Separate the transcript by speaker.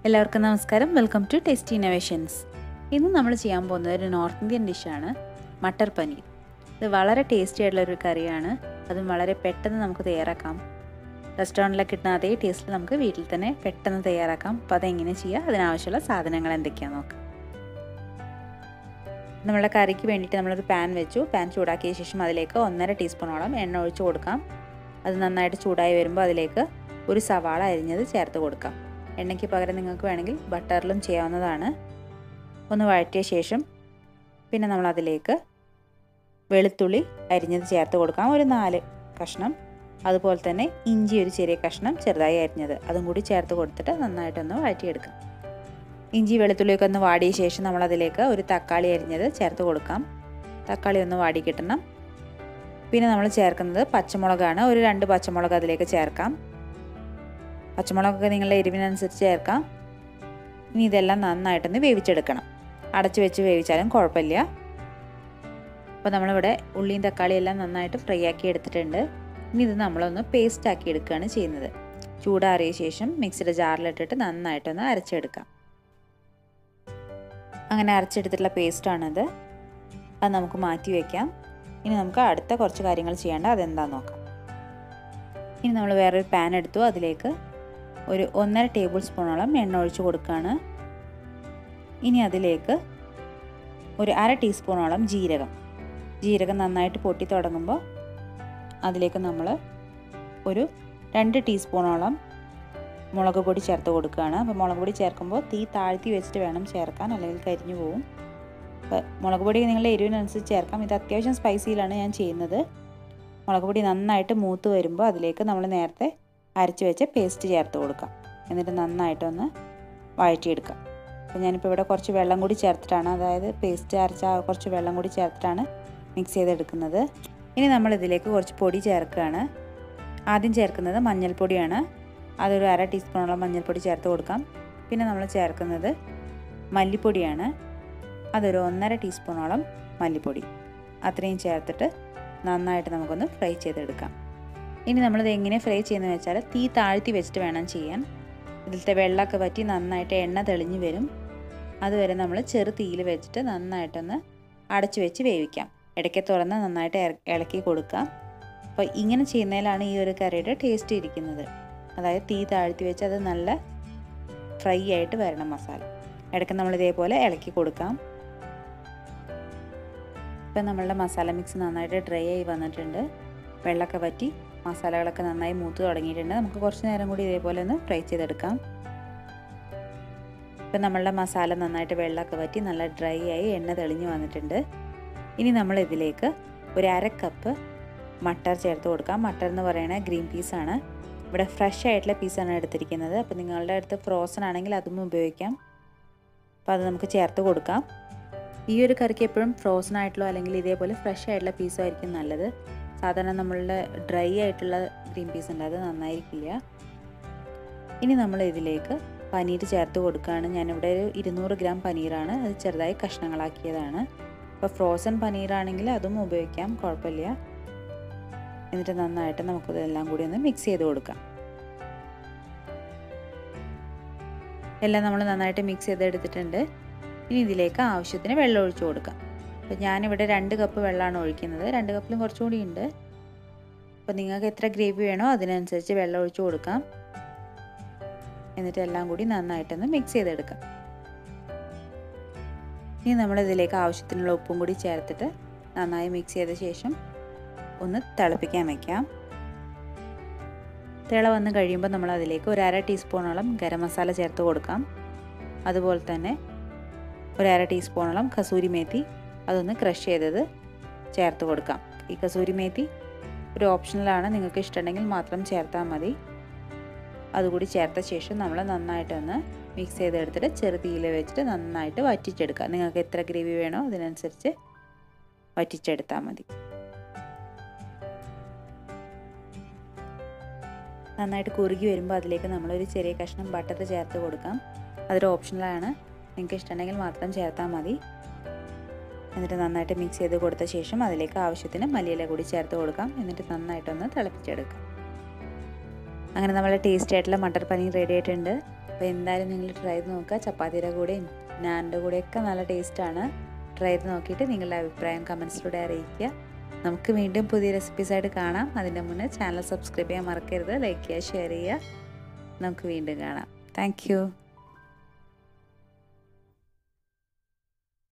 Speaker 1: എല്ലാവർക്കും നമസ്കാരം welcome to tasty innovations ഇന്ന് നമ്മൾ ചെയ്യാൻ പോകുന്നത് ഒരു നോർത്ത് ഇന്ത്യൻ ഡിഷാണ് മട്ടർ പനീർ ഇത് വളരെ ടേസ്റ്റി ആയിട്ടുള്ള ഒരു കറിയാണ് അതും വളരെ പെട്ടെന്ന് നമുക്ക് തയ്യാറാക്കാം റെസ്റ്റോറൻറ്റിലൊക്കെ കിട്ടുന്ന അതേ ടേസ്റ്റിൽ നമുക്ക് വീട്ടിൽ തന്നെ പെട്ടെന്ന് തയ്യാറാക്കാം അപ്പോൾ അതെങ്ങനെ ചെയ്യുക അതിനാവശ്യമുള്ള സാധനങ്ങൾ എന്തൊക്കെയാണെന്ന് നോക്കാം നമ്മളെ കറിക്ക് വേണ്ടിയിട്ട് നമ്മളൊരു പാൻ വെച്ചു പാൻ ചൂടാക്കിയ ശേഷം അതിലേക്ക് ഒന്നര ടീസ്പൂണോളം എണ്ണ ഒഴിച്ച് കൊടുക്കാം അത് നന്നായിട്ട് ചൂടായി വരുമ്പോൾ അതിലേക്ക് ഒരു സവാള അരിഞ്ഞത് ചേർത്ത് കൊടുക്കാം എണ്ണയ്ക്ക് പകരം നിങ്ങൾക്ക് വേണമെങ്കിൽ ബട്ടറിലും ചെയ്യാവുന്നതാണ് ഒന്ന് വഴറ്റിയ ശേഷം പിന്നെ നമ്മൾ അതിലേക്ക് വെളുത്തുള്ളി അരിഞ്ഞത് ചേർത്ത് കൊടുക്കാം ഒരു നാല് കഷ്ണം അതുപോലെ തന്നെ ഇഞ്ചി ഒരു ചെറിയ കഷ്ണം ചെറുതായി അരിഞ്ഞത് അതും കൂടി ചേർത്ത് കൊടുത്തിട്ട് നന്നായിട്ടൊന്ന് വഴറ്റിയെടുക്കാം ഇഞ്ചി വെളുത്തുള്ളിയൊക്കെ ഒന്ന് വാടിയ ശേഷം നമ്മൾ അതിലേക്ക് ഒരു തക്കാളി അരിഞ്ഞത് ചേർത്ത് കൊടുക്കാം തക്കാളി ഒന്ന് വാടി കിട്ടണം പിന്നെ നമ്മൾ ചേർക്കുന്നത് പച്ചമുളകാണ് ഒരു രണ്ട് പച്ചമുളക് അതിലേക്ക് ചേർക്കാം പച്ചമുളകൊക്കെ നിങ്ങളുടെ എരിവിനനുസരിച്ച് ചേർക്കാം ഇനി ഇതെല്ലാം നന്നായിട്ടൊന്ന് വേവിച്ചെടുക്കണം അടച്ചു വെച്ച് വേവിച്ചാലും കുഴപ്പമില്ല അപ്പോൾ നമ്മളിവിടെ ഉള്ളിയും തക്കാളിയും എല്ലാം നന്നായിട്ട് ഫ്രൈ ആക്കി എടുത്തിട്ടുണ്ട് ഇനി ഇത് നമ്മളൊന്ന് പേസ്റ്റ് ആക്കി എടുക്കുകയാണ് ചെയ്യുന്നത് ചൂടാറിയ ശേഷം മിക്സിയുടെ ജാറിലിട്ടിട്ട് നന്നായിട്ടൊന്ന് അരച്ചെടുക്കാം അങ്ങനെ അരച്ചെടുത്തിട്ടുള്ള പേസ്റ്റാണിത് അത് നമുക്ക് മാറ്റി വയ്ക്കാം ഇനി നമുക്ക് അടുത്ത കുറച്ച് കാര്യങ്ങൾ ചെയ്യേണ്ട അതെന്താണെന്ന് നോക്കാം ഇനി നമ്മൾ വേറൊരു പാൻ എടുത്തു അതിലേക്ക് ഒരു ഒന്നര ടേബിൾ സ്പൂണോളം എണ്ണ ഒഴിച്ച് കൊടുക്കുകയാണ് ഇനി അതിലേക്ക് ഒരു അര ടീസ്പൂണോളം ജീരകം ജീരകം നന്നായിട്ട് പൊട്ടി തുടങ്ങുമ്പോൾ അതിലേക്ക് നമ്മൾ ഒരു രണ്ട് ടീസ്പൂണോളം മുളക് പൊടി ചേർത്ത് കൊടുക്കുകയാണ് അപ്പോൾ മുളക് പൊടി ചേർക്കുമ്പോൾ തീ താഴ്ത്തി വെച്ചിട്ട് വേണം ചേർക്കാൻ അല്ലെങ്കിൽ കരിഞ്ഞു പോകും അപ്പോൾ മുളക് പൊടി നിങ്ങളുടെ എരിവിനനുസരിച്ച് ചേർക്കാം ഇത് അത്യാവശ്യം സ്പൈസിയിലാണ് ഞാൻ ചെയ്യുന്നത് മുളക് പൊടി നന്നായിട്ട് മൂത്ത് വരുമ്പോൾ അതിലേക്ക് നമ്മൾ നേരത്തെ അരച്ച് വെച്ച പേസ്റ്റ് ചേർത്ത് കൊടുക്കാം എന്നിട്ട് നന്നായിട്ടൊന്ന് വഴറ്റിയെടുക്കാം അപ്പോൾ ഞാനിപ്പോൾ ഇവിടെ കുറച്ച് വെള്ളം കൂടി ചേർത്തിട്ടാണ് അതായത് പേസ്റ്റ് അരച്ച കുറച്ച് വെള്ളം കൂടി ചേർത്തിട്ടാണ് മിക്സ് ചെയ്തെടുക്കുന്നത് ഇനി നമ്മൾ ഇതിലേക്ക് കുറച്ച് പൊടി ചേർക്കുകയാണ് ആദ്യം ചേർക്കുന്നത് മഞ്ഞൾപ്പൊടിയാണ് അതൊരു അര ടീസ്പൂണോളം മഞ്ഞൾപ്പൊടി ചേർത്ത് കൊടുക്കാം പിന്നെ നമ്മൾ ചേർക്കുന്നത് മല്ലിപ്പൊടിയാണ് അതൊരു ഒന്നര ടീസ്പൂണോളം മല്ലിപ്പൊടി അത്രയും ചേർത്തിട്ട് നന്നായിട്ട് നമുക്കൊന്ന് ഫ്രൈ ചെയ്തെടുക്കാം ഇനി നമ്മളിത് എങ്ങനെ ഫ്രൈ ചെയ്യുന്നത് വെച്ചാൽ തീ താഴ്ത്തി വെച്ചിട്ട് വേണം ചെയ്യാൻ ഇതിലത്തെ വെള്ളമൊക്കെ വറ്റി നന്നായിട്ട് എണ്ണ തെളിഞ്ഞ് വരും അതുവരെ നമ്മൾ ചെറു തീയിൽ വെച്ചിട്ട് നന്നായിട്ടൊന്ന് അടച്ചു വെച്ച് വേവിക്കാം ഇടയ്ക്ക് തുറന്ന് നന്നായിട്ട് ഇളക്കി കൊടുക്കാം അപ്പോൾ ഇങ്ങനെ ചെയ്യുന്നതിലാണ് ഈ ഒരു കറിയുടെ ടേസ്റ്റ് ഇരിക്കുന്നത് അതായത് തീ താഴ്ത്തി വെച്ച് അത് നല്ല ഫ്രൈ ആയിട്ട് വരണം മസാല ഇടയ്ക്ക് നമ്മൾ ഇതേപോലെ ഇളക്കി കൊടുക്കാം ഇപ്പം നമ്മളുടെ മസാല മിക്സ് നന്നായിട്ട് ഡ്രൈ ആയി വന്നിട്ടുണ്ട് വെള്ളമൊക്കെ വറ്റി മസാലകളൊക്കെ നന്നായി മൂത്ത് തുടങ്ങിയിട്ടുണ്ട് നമുക്ക് കുറച്ച് നേരം കൂടി ഇതേപോലെ ഒന്ന് ഫ്രൈ ചെയ്തെടുക്കാം ഇപ്പം നമ്മളുടെ മസാല നന്നായിട്ട് വെള്ളമൊക്കെ വറ്റി നല്ല ഡ്രൈ ആയി എണ്ണ തെളിഞ്ഞ് വന്നിട്ടുണ്ട് ഇനി നമ്മൾ ഇതിലേക്ക് ഒരു അര കപ്പ് മട്ടർ ചേർത്ത് കൊടുക്കാം മട്ടർ എന്ന് പറയുന്നത് ഗ്രീൻ പീസാണ് ഇവിടെ ഫ്രഷ് ആയിട്ടുള്ള പീസാണ് എടുത്തിരിക്കുന്നത് അപ്പോൾ നിങ്ങളുടെ അടുത്ത് ഫ്രോസൺ ആണെങ്കിൽ അതും ഉപയോഗിക്കാം അപ്പോൾ അത് നമുക്ക് ചേർത്ത് കൊടുക്കാം ഈ ഒരു കറിക്ക് എപ്പോഴും ഫ്രോസൺ ആയിട്ടുള്ള അല്ലെങ്കിൽ ഇതേപോലെ ഫ്രഷ് ആയിട്ടുള്ള പീസും ആയിരിക്കും നല്ലത് സാധാരണ നമ്മളുടെ ഡ്രൈ ആയിട്ടുള്ള ഗ്രീൻ പീസ് ഉണ്ട് അത് നന്നായിരിക്കില്ല ഇനി നമ്മൾ ഇതിലേക്ക് പനീർ ചേർത്ത് കൊടുക്കുകയാണ് ഞാനിവിടെ ഒരു ഇരുന്നൂറ് ഗ്രാം പനീറാണ് അത് ചെറുതായി കഷ്ണങ്ങളാക്കിയതാണ് അപ്പോൾ ഫ്രോസൺ പനീറാണെങ്കിൽ അതും ഉപയോഗിക്കാം കുഴപ്പമില്ല എന്നിട്ട് നന്നായിട്ട് നമുക്കിതെല്ലാം കൂടി ഒന്ന് മിക്സ് ചെയ്ത് കൊടുക്കാം എല്ലാം നമ്മൾ നന്നായിട്ട് മിക്സ് ചെയ്തെടുത്തിട്ടുണ്ട് ഇനി ഇതിലേക്ക് ആവശ്യത്തിന് വെള്ളം ഒഴിച്ചു കൊടുക്കാം അപ്പോൾ ഞാനിവിടെ രണ്ട് കപ്പ് വെള്ളമാണ് ഒഴിക്കുന്നത് രണ്ട് കപ്പിലും കുറച്ചുകൂടി ഉണ്ട് അപ്പോൾ നിങ്ങൾക്ക് എത്ര ഗ്രേവി വേണോ അതിനനുസരിച്ച് വെള്ളം ഒഴിച്ചു കൊടുക്കാം എന്നിട്ട് എല്ലാം കൂടി നന്നായിട്ടൊന്ന് മിക്സ് ചെയ്തെടുക്കാം ഇനി നമ്മളിതിലേക്ക് ആവശ്യത്തിനുള്ള ഉപ്പും കൂടി ചേർത്തിട്ട് നന്നായി മിക്സ് ചെയ്ത ശേഷം ഒന്ന് തിളപ്പിക്കാൻ വയ്ക്കാം തിള വന്ന് കഴിയുമ്പോൾ നമ്മൾ അതിലേക്ക് ഒരു അര ടീസ്പൂണോളം ഗരം മസാല ചേർത്ത് കൊടുക്കാം അതുപോലെ തന്നെ ഒരു അര ടീസ്പൂണോളം കസൂരി മേത്തി അതൊന്ന് ക്രഷ് ചെയ്തത് ചേർത്ത് കൊടുക്കാം ഈ കസൂരി മേത്തി ഒരു ഓപ്ഷണലാണ് നിങ്ങൾക്ക് ഇഷ്ടമുണ്ടെങ്കിൽ മാത്രം ചേർത്താൽ മതി അതുകൂടി ചേർത്ത ശേഷം നമ്മൾ നന്നായിട്ടൊന്ന് മിക്സ് ചെയ്തെടുത്തിട്ട് ചെറു തീയിൽ വെച്ചിട്ട് നന്നായിട്ട് വറ്റിച്ചെടുക്കുക നിങ്ങൾക്ക് എത്ര ഗ്രേവി വേണോ അതിനനുസരിച്ച് വറ്റിച്ചെടുത്താൽ മതി നന്നായിട്ട് കുറുകി വരുമ്പോൾ അതിലേക്ക് നമ്മളൊരു ചെറിയ കഷ്ണം ബട്ടർ ചേർത്ത് കൊടുക്കാം അതൊരു ഓപ്ഷണലാണ് നിങ്ങൾക്ക് ഇഷ്ടമുണ്ടെങ്കിൽ മാത്രം ചേർത്താൽ മതി എന്നിട്ട് നന്നായിട്ട് മിക്സ് ചെയ്ത് കൊടുത്ത ശേഷം അതിലേക്ക് ആവശ്യത്തിന് മല്ലിയില കൂടി ചേർത്ത് കൊടുക്കാം എന്നിട്ട് നന്നായിട്ടൊന്ന് തിളപ്പിച്ചെടുക്കാം അങ്ങനെ നമ്മളെ ടേസ്റ്റി ആയിട്ടുള്ള മട്ടർ പനീർ റെഡി ആയിട്ടുണ്ട് അപ്പോൾ എന്തായാലും നിങ്ങൾ ട്രൈ ചെയ്ത് നോക്കുക ചപ്പാത്തിയുടെ കൂടെയും നാനിൻ്റെ കൂടെയൊക്കെ നല്ല ടേസ്റ്റാണ് ട്രൈ ചെയ്ത് നോക്കിയിട്ട് നിങ്ങളുടെ അഭിപ്രായം കമൻസിലൂടെ അറിയിക്കുക നമുക്ക് വീണ്ടും പുതിയ റെസിപ്പീസായിട്ട് കാണാം അതിൻ്റെ മുന്നേ ചാനൽ സബ്സ്ക്രൈബ് ചെയ്യാൻ മറക്കരുത് ലൈക്ക് ചെയ്യുക ഷെയർ ചെയ്യുക നമുക്ക് വീണ്ടും കാണാം താങ്ക്